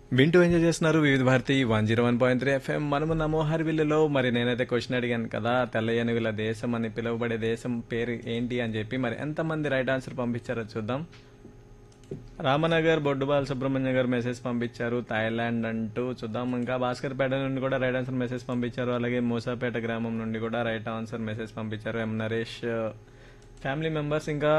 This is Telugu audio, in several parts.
వింటూ ఎంజాయ్ చేస్తున్నారు Vividh Bharati one zero one point three FM మనము నమోహర్ విల్లులో మరి నేనైతే క్వశ్చన్ అడిగాను కదా తెల్ల ఏనుగుల దేశం అని పిలువబడే దేశం పేరు ఏంటి అని చెప్పి మరి ఎంతమంది రైట్ ఆన్సర్ పంపించారో చూద్దాం రామనగర్ బొడ్డుబాల్ సుబ్రహ్మణ్య గారు మెసేజ్ పంపించారు థాయిలాండ్ అంటూ చూద్దాం ఇంకా భాస్కర్పేట నుండి కూడా రైట్ ఆన్సర్ మెసేజ్ పంపించారు అలాగే మూసాపేట గ్రామం నుండి కూడా రైట్ ఆన్సర్ మెసేజ్ పంపించారు ఎం నరేష్ ఫ్యామిలీ మెంబర్స్ ఇంకా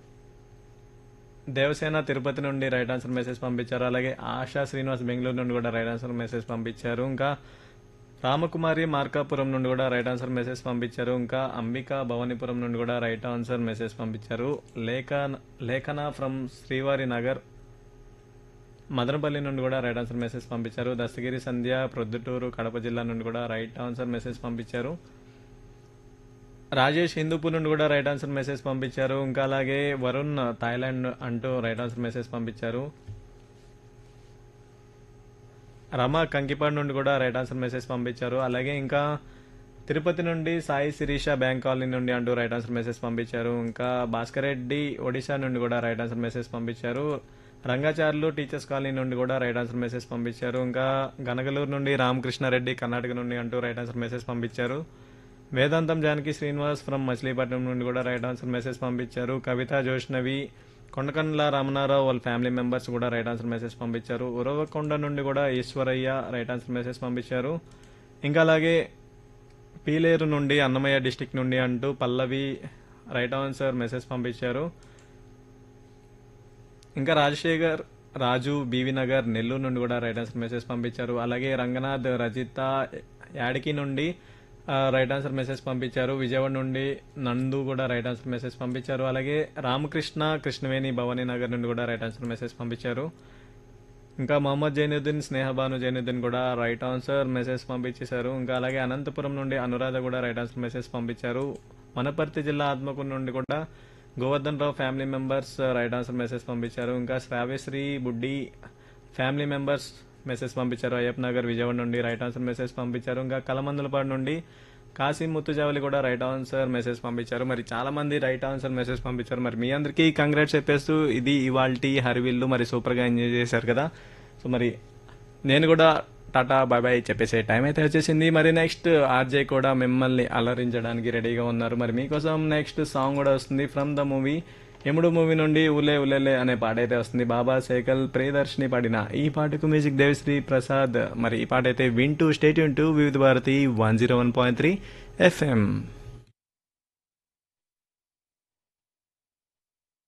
దేవసేన తిరుపతి నుండి రైట్ ఆన్సర్ మెసేజ్ పంపించారు అలాగే ఆశా శ్రీనివాస్ బెంగళూరు నుండి కూడా రైట్ ఆన్సర్ మెసేజ్ పంపించారు ఇంకా రామకుమారి మార్కాపురం నుండి కూడా రైట్ ఆన్సర్ మెసేజ్ పంపించారు ఇంకా అంబిక భవానీపురం నుండి కూడా రైట్ ఆన్సర్ మెసేజ్ పంపించారు లేఖ లేఖన ఫ్రమ్ శ్రీవారి నగర్ మదనపల్లి నుండి కూడా రైట్ ఆన్సర్ మెసేజ్ పంపించారు దస్తగిరి సంధ్య ప్రొద్దుటూరు కడప జిల్లా నుండి కూడా రైట్ ఆన్సర్ మెసేజ్ పంపించారు రాజేష్ హిందూపూర్ నుండి కూడా రైట్ ఆన్సర్ మెసేజ్ పంపించారు ఇంకా అలాగే వరుణ్ థాయిలాండ్ అంటూ రైట్ ఆన్సర్ మెసేజ్ పంపించారు రమ కంకిపాడు నుండి కూడా రైట్ ఆన్సర్ మెసేజ్ పంపించారు అలాగే ఇంకా తిరుపతి నుండి సాయి శిరీష బ్యాంక్ కాలనీ నుండి అంటూ రైట్ ఆన్సర్ మెసేజ్ పంపించారు ఇంకా భాస్కర్ రెడ్డి ఒడిశా నుండి కూడా రైట్ ఆన్సర్ మెసేజ్ పంపించారు రంగాచార్లు టీచర్స్ కాలనీ నుండి కూడా రైట్ ఆన్సర్ మెసేజ్ పంపించారు ఇంకా గనగలూరు నుండి రామకృష్ణారెడ్డి కర్ణాటక నుండి అంటూ రైట్ ఆన్సర్ మెసేజ్ పంపించారు వేదాంతం జానకి శ్రీనివాస్ ఫ్రమ్ మచిలీపట్నం నుండి కూడా రైట్ ఆన్సర్ మెసేజ్ పంపించారు కవిత జోష్నవి కొండకండ్ల రామనారావు వాళ్ళ ఫ్యామిలీ మెంబర్స్ కూడా రైట్ ఆన్సర్ మెసేజ్ పంపించారు ఉరవకొండ నుండి కూడా ఈశ్వరయ్య రైట్ ఆన్సర్ మెసేజ్ పంపించారు ఇంకా అలాగే పీలేరు నుండి అన్నమయ్య డిస్టిక్ నుండి అంటూ పల్లవి రైట్ ఆన్సర్ మెసేజ్ పంపించారు ఇంకా రాజశేఖర్ రాజు బీవీ నగర్ నెల్లూరు నుండి కూడా రైట్ ఆన్సర్ మెసేజ్ పంపించారు అలాగే రంగనాథ్ రజిత యాడికి నుండి ఆ, రైట్ ఆన్సర్ మెసేజ్ పంపించారు విజయవాడ నుండి నందు కూడా రైట్ ఆన్సర్ మెసేజ్ పంపించారు అలాగే రామకృష్ణ కృష్ణవేణి భవానీ నగర్ నుండి కూడా రైట్ ఆన్సర్ మెసేజ్ పంపించారు ఇంకా మొహమ్మద్ జైనుద్దీన్ స్నేహబాను జైనుద్దీన్ కూడా రైట్ ఆన్సర్ మెసేజ్ పంపించేశారు ఇంకా అలాగే అనంతపురం నుండి అనురాధ కూడా రైట్ ఆన్సర్ మెసేజ్ పంపించారు వనపర్తి జిల్లా ఆత్మకూరు నుండి కూడా Govardhan Rao family members right answer message పంపించారు ఇంకా శ్రావ్యశ్రీ బుడ్డి ఫ్యామిలీ మెంబర్స్ మెసేజ్ పంపించారు అయ్యప్ప నగర్ విజయవాడ నుండి రైట్ ఆన్సర్ మెసేజ్ పంపించారు ఇంకా కలమందులపాడు నుండి కాశీ ముత్తుజావలి కూడా రైట్ ఆన్సర్ మెసేజ్ పంపించారు మరి చాలా మంది రైట్ ఆన్సర్ మెసేజ్ పంపించారు మరి మీ అందరికీ కంగ్రాట్స్ చెప్పేస్తూ ఇది ఇవాల్టి హరివిల్లు మరి సూపర్ గా ఎంజాయ్ చేశారు కదా సో మరి నేను కూడా టాటా బాయ్ బాయ్ చెప్పేసే టైం అయితే వచ్చేసింది మరి నెక్స్ట్ ఆర్జే కూడా మిమ్మల్ని అలరించడానికి రెడీగా ఉన్నారు మరి మీకోసం నెక్స్ట్ సాంగ్ కూడా వస్తుంది from the movie Yamudu movie నుండి ఉలే ఉలేలే అనే పాట అయితే వస్తుంది బాబా సైకల్ ప్రియదర్శిని పాడిన ఈ పాటకు మ్యూజిక్ దేవిశ్రీ ప్రసాద్ మరి ఈ పాట అయితే వింటూ state to Vividh Bharati one zero one point three FM